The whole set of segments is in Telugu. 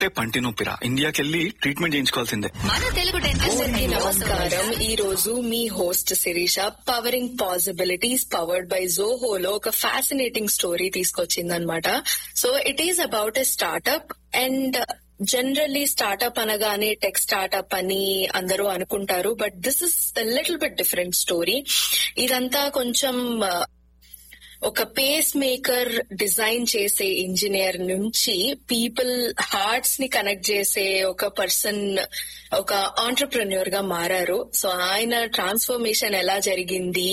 అంటే పంటి నొప్పిరా ఇండియాకి వెళ్ళి ట్రీట్మెంట్ చేయించుకోవాల్సిందే మన తెలుగు డెంటల్ అందరికీ నమస్కారం ఈ రోజు మీ host Sirisha powering possibilities powered by జోహోలో ఒక ఫ్యాసినేటింగ్ స్టోరీ తీసుకొచ్చిందనమాట so it is about a startup and generally startup అనగానే టెక్ స్టార్ట్అప్ అని అందరూ అనుకుంటారు but this is little bit different story ఇదంతా కొంచెం uh, ఒక పేస్ మేకర్ డిజైన్ చేసే ఇంజనీర్ నుంచి పీపుల్ హార్ట్స్ ని కనెక్ట్ చేసే ఒక పర్సన్ ఒక ఆంటర్ప్రెన్యూర్ గా మారారు సో ఆయన ట్రాన్స్ఫర్మేషన్ ఎలా జరిగింది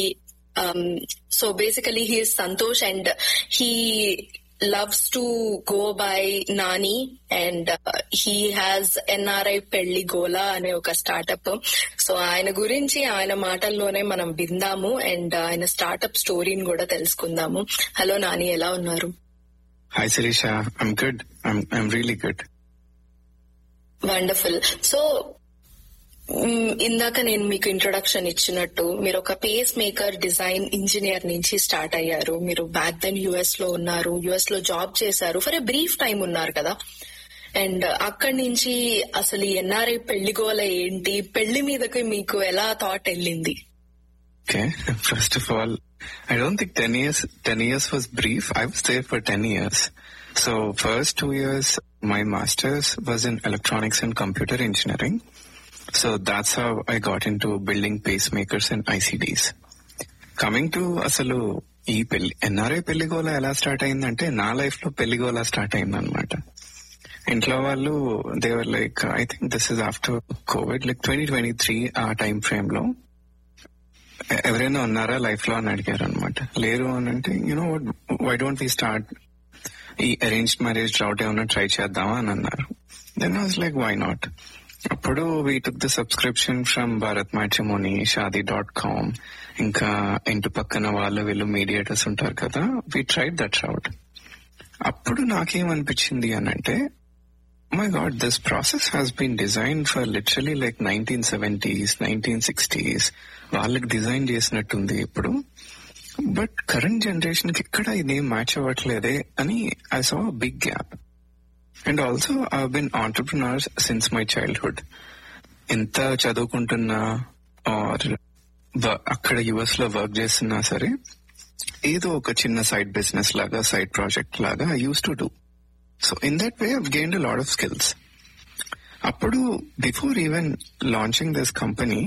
so basically he Santosh and he loves to go by Nani and uh, he has NRI పెళ్లి గోలా అనే ఒక స్టార్టప్ సో ఆయన గురించి ఆయన మాటల్లోనే మనం విందాము అండ్ ఆయన స్టార్టప్ స్టోరీని కూడా తెలుసుకుందాము హలో నాని ఎలా ఉన్నారు hi Sirisha I'm good I'm really good wonderful so మ్, ఇందాక నేను మీకు ఇంట్రొడక్షన్ ఇచ్చినట్టు మీరు ఒక పేస్ మేకర్ డిజైన్ ఇంజనీర్ నుంచి స్టార్ట్ అయ్యారు మీరు బ్యాక్ దెన్ యుఎస్ లో ఉన్నారు యుఎస్ లో జాబ్ చేశారు ఫర్ ఎ బ్రీఫ్ టైం ఉన్నారు కదా అండ్ అక్కడి నుంచి అసలు ఈ ఎన్ఆర్ఐ పెళ్లి గోల ఏంటి పెళ్లి మీదకి మీకు ఎలా థాట్ వెళ్ళింది okay first of all I don't think ten years ten years was brief I was there for ten years so first two years my masters was in electronics and computer engineering so that's how I got into building pacemakers and ICDs coming to అసలు ఈ పెళ్లి ఎన్ఆర్ఐ పెళ్లి గోల ఎలా స్టార్ట్ అయిందంటే నా లైఫ్ లో పెళ్లి గోల స్టార్ట్ అయిందనమాట ఇంట్లో వాళ్ళు they were like I think this is after covid like twenty twenty three ఆ టైం ఫ్రేమ్ లో ఎ- ఎవరైనా ఉన్నారా లైఫ్ లో అని అడిగారు అనమాట లేరు అని అంటే you know why don't we start ఈ అరేంజ్డ్ మ్యారేజ్ రౌట్ ఏమైనా ట్రై చేద్దామా అని అన్నారు then was like why not అప్పుడు we took the subscription from Bharat Matrimony Shaadi dot com ఇంకా ఇంటి పక్కన వాళ్ళు వీళ్ళు మీడియేటర్స్ ఉంటారు కదా వి ట్రైడ్ దట్ రౌట్ అప్పుడు నాకేమనిపించింది అని అంటే my God this process has been design for literally like nineteen seventies nineteen sixties వాళ్ళకి డిజైన్ చేసినట్టుంది ఇప్పుడు బట్ కరెంట్ జనరేషన్ కి ఇక్కడ ఇదేం మ్యాచ్ అవ్వట్లేదే అని I saw big gap and also I been entrepreneurs since my childhood ఎంత చదువుకుంటున్నా ఆర్ అక్కడ యుఎస్ లో వర్క్ చేస్తున్నా సరే ఏదో ఒక చిన్న సైడ్ బిజినెస్ లాగా సైడ్ ప్రాజెక్ట్ లాగా I use to do so in that way I've gained lot of skills అప్పుడు before even launching this company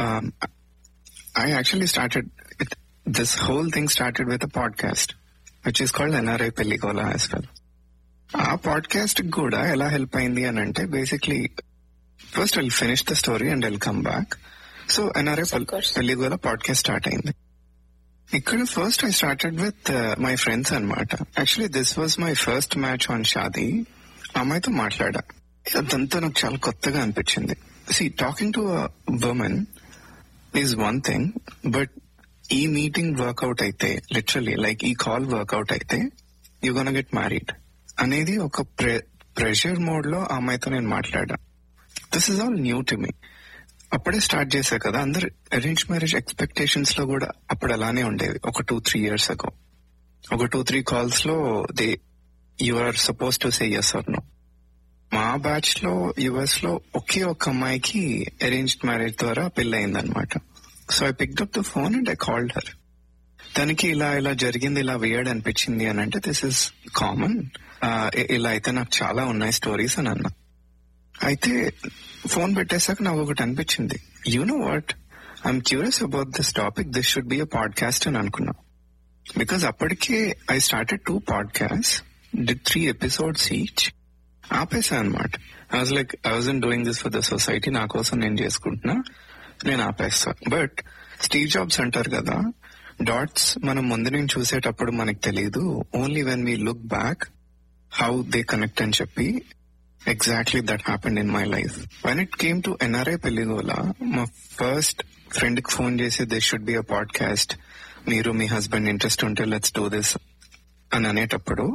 I actually started this whole thing started with a podcast which is called NRI Pelligola as well ఆ పాడ్కాస్ట్ కూడా ఎలా హెల్ప్ అయింది అని అంటే basically first I'll finish the story and I'll come back so NRI Of course. Pelligola podcast start అయింది ఇక్కడ first I started with my friends అన్నమాట actually this was my first match on Shaadi అమ్మాయితో మాట్లాడా అదంతా నాకు చాలా కొత్తగా అనిపించింది see talking to women is one thing but ఈ మీటింగ్ వర్కౌట్ అయితే లిటరలీ లైక్ ఈ కాల్ వర్కౌట్ అయితే యూ గోన్ గెట్ మ్యారీడ్ అనేది ఒక ప్రెషర్ మోడ్ లో ఆ అమ్మాయితో నేను మాట్లాడా this is all new to me అప్పుడే స్టార్ట్ చేశా కదా అందరు అరేంజ్ మ్యారేజ్ ఎక్స్పెక్టేషన్స్ లో కూడా అప్పుడు అలానే ఉండేది ఒక టూ త్రీ ఇయర్స్ అగో ఒక టూ త్రీ కాల్స్ లో they you are suppose to say yes or no మా బ్యాచ్ లో యుఎస్ లో ఒకే ఒక్క అమ్మాయికి అరేంజ్డ్ మ్యారేజ్ ద్వారా పెళ్లి అయిందనమాట so I picked up the phone and I called her తనకి ఇలా ఇలా జరిగింది ఇలా వేయడ్ అనిపించింది అని అంటే దిస్ ఇస్ కామన్ ఇలా అయితే నాకు చాలా ఉన్నాయి స్టోరీస్ అని అన్నా అయితే ఫోన్ పెట్టేశాక నాకు ఒకటి అనిపించింది you know what I'm curious about this topic this should be a podcast అని అనుకున్నా బికాస్ అప్పటికే I started two podcast the three episodes each ఆపేసా అనమాట I was like I was doing this for the society నా కోసం నేను చేసుకుంటున్నా నేను ఆపేస్తా బట్ స్టీవ్ జాబ్స్ అంటారు కదా డాట్స్ మనం ముందు నుంచి చూసేటప్పుడు మనకు తెలియదు only when we look back how they connect అని చెప్పి exactly that happened in my life when it came to NRI Pelligola మా ఫస్ట్ ఫ్రెండ్ కి ఫోన్ చేసి this should be a podcast మీరు మీ హస్బెండ్ ఇంట్రెస్ట్ ఉంటే లెట్స్ డూ దిస్ అని అనేటప్పుడు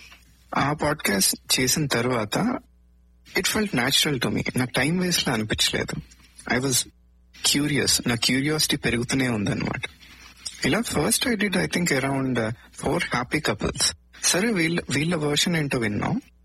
ఆ పాడ్కాస్ట్ చేసిన తర్వాత it felt natural to me నాకు టైం వేస్ట్ లా అనిపించలేదు ఐ వాజ్ క్యూరియస్ నా క్యూరియాసిటీ పెరుగుతూనే ఉందన్నమాట ఇలా first I did I think around four happy couples సరే వీళ్ళ వీళ్ళ వర్షన్ ఏంటో విన్నాం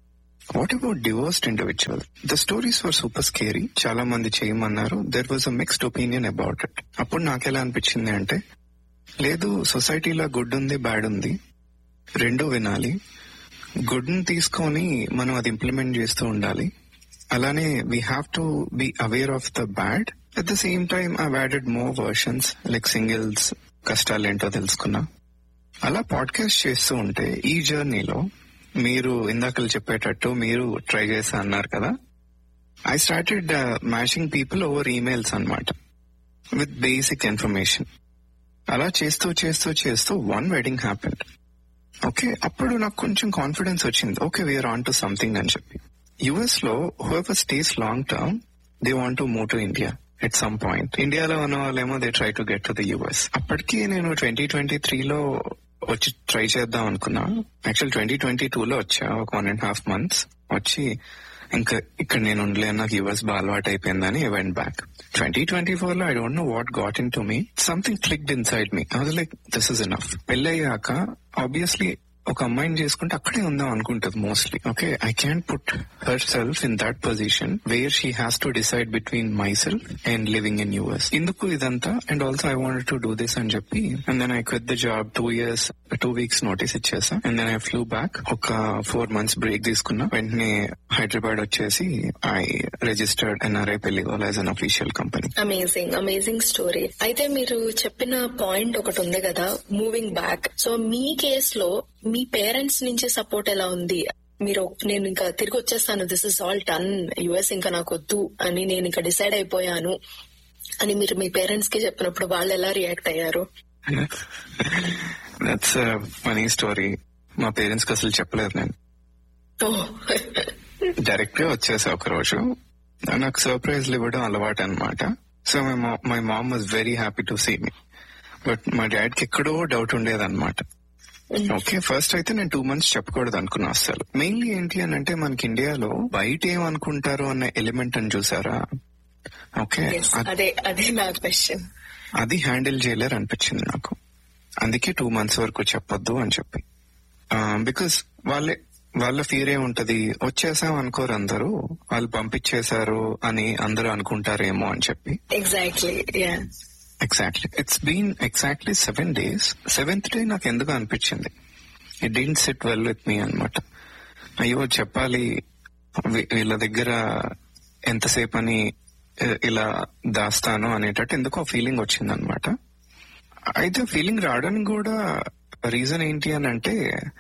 what about divorced individual the stories were super scary చాలా మంది చేయమన్నారు there was a mixed opinion about it అప్పుడు నాకెలా అనిపించింది అంటే లేదు సొసైటీలో గుడ్ ఉంది బ్యాడ్ ఉంది రెండూ వినాలి గుడ్ ని తీసుకొని మనం అది ఇంప్లిమెంట్ చేస్తూ ఉండాలి అలానే we have to be aware of the bad at the same time I added more versions like singles కష్టాలు ఏంటో తెలుసుకున్నా అలా పాడ్కాస్ట్ చేస్తూ ఉంటే ఈ జర్నీలో మీరు ఇందాకలు చెప్పేటట్టు మీరు ట్రై చేసా అన్నారు కదా I started matching people over emails అన్నమాట విత్ బేసిక్ ఇన్ఫర్మేషన్ అలా చేస్తూ చేస్తూ చేస్తూ వన్ వెడ్డింగ్ హ్యాపెండ్ ఓకే అప్పుడు నాకు కొంచెం కాన్ఫిడెన్స్ వచ్చింది okay we're on to something అని చెప్పి యుఎస్ లో whoever stays long term they want to move to India at some point ఇండియాలో ఉన్న వాళ్ళేమో they try to get to the US అప్పటికి నేను ట్వంటీ ట్వంటీ త్రీలో వచ్చి ట్రై చేద్దాం అనుకున్నా యాక్చువల్ ట్వంటీ ట్వంటీ టూ లో వచ్చా ఒక వన్ అండ్ హాఫ్ మంత్స్ వచ్చి ఇంకా ఇక్కడ నేను ఉండలేను నాకు యుఎస్ బాగా అలవాటు అయిపోయిందని went back twenty twenty four లో I don't know what got into me something clicked inside me అది లైక్ దిస్ ఇస్ ఎనఫ్ పెళ్ళయ్యాక ఆబ్వియస్లీ ఒక అమ్మాయిని చేసుకుంటే అక్కడే ఉందాం అనుకుంటది mostly okay I can put herself in that position where she has to decide between myself and living in US ఇందుకు ఇదంతా and also I want to do this అని చెప్పి and then I quit the job two years two weeks notice ఇచ్చేసా and then I flew back ఒక ఫోర్ మంత్స్ బ్రేక్ తీసుకున్నా వెంటనే హైదరాబాద్ వచ్చేసి I registered NRI Pelligol as an official company amazing amazing story అయితే మీరు చెప్పిన పాయింట్ ఒకటి ఉంది కదా మూవింగ్ బ్యాక్ సో మీ కేస్ లో మీ పేరెంట్స్ నుంచి సపోర్ట్ ఎలా ఉంది మీరు నేను ఇంకా తిరిగి వచ్చేస్తాను this is all done US ఇంకా నాకు వద్దు అని నేను ఇంకా డిసైడ్ అయిపోయాను అని మీరు మీ పేరెంట్స్ కి చెప్పినప్పుడు వాళ్ళు ఎలా రియాక్ట్ అయ్యారు దట్స్ ఫనీ స్టోరీ మా పేరెంట్స్ కి అసలు చెప్పలేదు నేను డైరెక్ట్ గా వచ్చేసా ఒక రోజు నాకు సర్ప్రైజ్లు ఇవ్వడం అలవాటు అనమాట so my my mom was very happy to see me but మా డాడ్ కి ఎక్కడో డౌట్ ఉండేది అనమాట ఓకే ఫస్ట్ అయితే నేను టూ మంత్స్ చెప్పకూడదు అనుకున్నా అసలు మెయిన్లీ ఏంటి అని అంటే మనకి ఇండియాలో బయట ఏమనుకుంటారు అన్న ఎలిమెంట్ అని చూసారా ఓకే Yes, అదే అదే నా క్వశ్చన్ అది హ్యాండిల్ చేయలేరు అనిపించింది నాకు అందుకే టూ మంత్స్ వరకు చెప్పొద్దు అని చెప్పి బికాస్ వాళ్ళే వాళ్ళ ఫీర్ ఉంటది వచ్చేసాం అనుకోరు అందరూ వాళ్ళు పంపించేశారు అని అందరూ అనుకుంటారేమో అని చెప్పి exactly ya exactly it's been exactly seven days seventh day నాకు ఎందుకు అనిపించింది it didn't sit well with me అనమాట అయ్యో చెప్పాలి వీ- వీళ్ళ దగ్గర ఎంతసేపు అని ఇ- ఇలా దాస్తాను అనేటట్టు ఎందుకో ఫీలింగ్ వచ్చింది అనమాట అయితే ఫీలింగ్ రావడానికి కూడా రీజన్ ఏంటి అని అంటే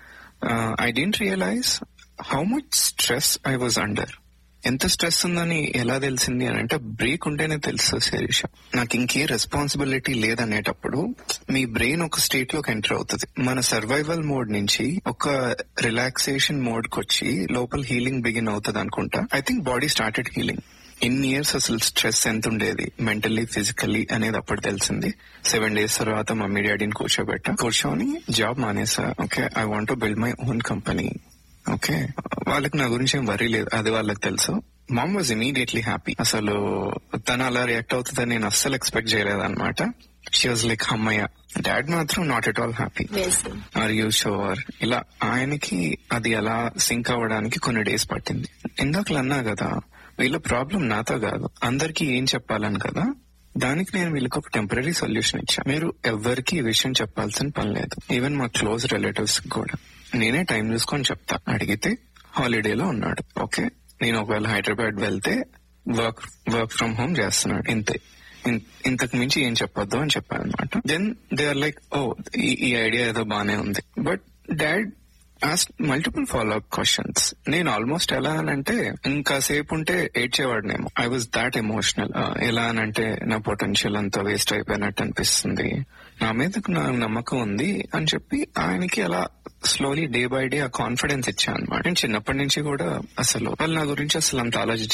I didn't realize how much stress I was under ఎంత స్ట్రెస్ ఉందని ఎలా తెలిసింది అని అంటే బ్రేక్ ఉంటేనే తెలుసు శరీష నాకు ఇంకే రెస్పాన్సిబిలిటీ లేదనేటప్పుడు మీ బ్రెయిన్ ఒక స్టేట్ లోకి ఎంటర్ అవుతుంది మన సర్వైవల్ మోడ్ నుంచి ఒక రిలాక్సేషన్ మోడ్ కి వచ్చి లోపల హీలింగ్ బిగిన్ అవుతుంది అనుకుంటా I think body started healing ఇన్ని ఇయర్స్ అసలు స్ట్రెస్ ఎంత ఉండేది మెంటల్లీ ఫిజికల్లీ అనేది అప్పుడు తెలిసింది సెవెన్ డేస్ తర్వాత మమ్మీ డాడీని కూర్చోబెట్టా కూర్చొని జాబ్ మానేసా okay I want build my own company okay వాళ్ళకి నా గురించి ఏం వరీ లేదు అది వాళ్ళకి తెలుసు మామ్ వాజ్ ఇమీడియట్లీ హ్యాపీ అసలు తను అలా రియాక్ట్ అవుతుందని నేను అస్సలు ఎక్స్పెక్ట్ చేయలేదు అనమాట షీ వాజ్ లైక్ అమ్మయ్య డాడ్ మాత్రం not at all happy amazing are you sure ఇలా ఆయనకి అది అలా సింక్ అవ్వడానికి కొన్ని డేస్ పట్టింది ఇందాకలు అన్నా కదా వీళ్ళ ప్రాబ్లం నాతో కాదు అందరికీ ఏం చెప్పాలని కదా దానికి నేను వీళ్ళకి ఒక టెంపరీ సొల్యూషన్ ఇచ్చా మీరు ఎవరికి ఈ విషయం చెప్పాల్సిన పని లేదు ఈవెన్ మా క్లోజ్ రిలేటివ్స్ కూడా నేనే టైం చూసుకొని చెప్తా అడిగితే హాలిడేలో ఉన్నాడు ఓకే నేను ఒకవేళ హైదరాబాద్ వెళ్తే వర్క్ వర్క్ ఫ్రమ్ హోమ్ చేస్తున్నాడు ఇంతే ఇన్- ఇంతకు మించి ఏం చెప్పొద్దు అని చెప్పాను అనమాట then they are like oh ఈ ఐడియా ఏదో బానే ఉంది బట్ డాడ్ ఆస్ మల్టిపుల్ ఫాలో అప్ క్వశ్చన్స్ నేను ఆల్మోస్ట్ ఎలా అనంటే ఇంకాసేపు ఉంటే ఏడ్చేవాడినేమో ఐ వాజ్ దాట్ ఎమోషనల్ ఎలా అనంటే నా పొటెన్షియల్ అంతా వేస్ట్ అయిపోయినట్టు అనిపిస్తుంది నా మీద నాకు నమ్మకం ఉంది అని చెప్పి ఆయనకి అలా స్లోలీ డే బై డే ఆ కాన్ఫిడెన్స్ ఇచ్చాను అనమాట నేను చిన్నప్పటి నుంచి కూడా అసలు వాళ్ళు నా గురించి అసలు అంత ఆలోచించే